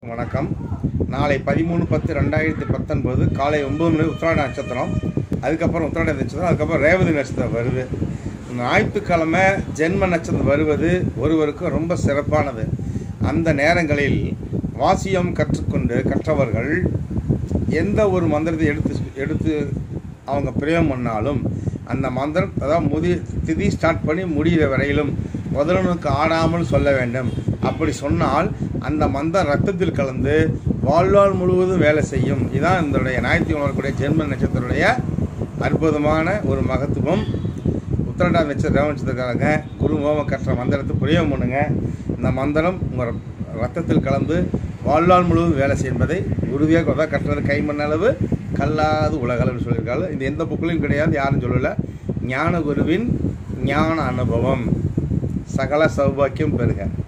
வணக்கம் நாளை பதிமூணு பத்து ரெண்டாயிரத்தி பத்தொன்பது காலை ஒன்பது மணி உத்திராட நட்சத்திரம் அதுக்கப்புறம் உத்திராட நட்சத்திரம் அதுக்கப்புறம் ரேவதி நட்சத்திரம் வருது ஞாயிற்றுக்கிழமை ஜென்ம நட்சத்திரம் வருவது ஒருவருக்கு ரொம்ப சிறப்பானது அந்த நேரங்களில் வாசியம் கற்றுக்கொண்டு கற்றவர்கள் எந்த ஒரு மந்திரத்தை எடுத்து எடுத்து அவங்க பிரயோகம் பண்ணாலும் அந்த மந்திரம் அதாவது முதி திதி ஸ்டார்ட் பண்ணி முடிகிற வரையிலும் முதலனுக்கு ஆடாமல் சொல்ல வேண்டும் அப்படி சொன்னால் அந்த மந்திரம் ரத்தத்தில் கலந்து வாழ்நாள் முழுவதும் வேலை செய்யும் இதுதான் இதனுடைய ஞாயிற்று உணரக்கூடிய ஜென்ம நட்சத்திரத்துடைய அற்புதமான ஒரு மகத்துவம் உத்தரண்டா நட்சத்திர ரேவ நட்சத்திரக்காரங்க குரு ஹோம கற்ற மந்திரத்தை பிரயோகம் பண்ணுங்க இந்த மந்திரம் உங்கள் ரத்தத்தில் கலந்து வாழ்நாள் முழுவதும் வேலை செய்யும் என்பதை உறுதியாக கொதா கட்டுறது கைமண் அளவு கல்லாது உலகளவு சொல்லியிருக்காங்க இது எந்த புக்கிலையும் கிடையாது யாரும் சொல்லலை ஞான குருவின் ஞான அனுபவம் சகல சௌபாக்கியம் பெறுக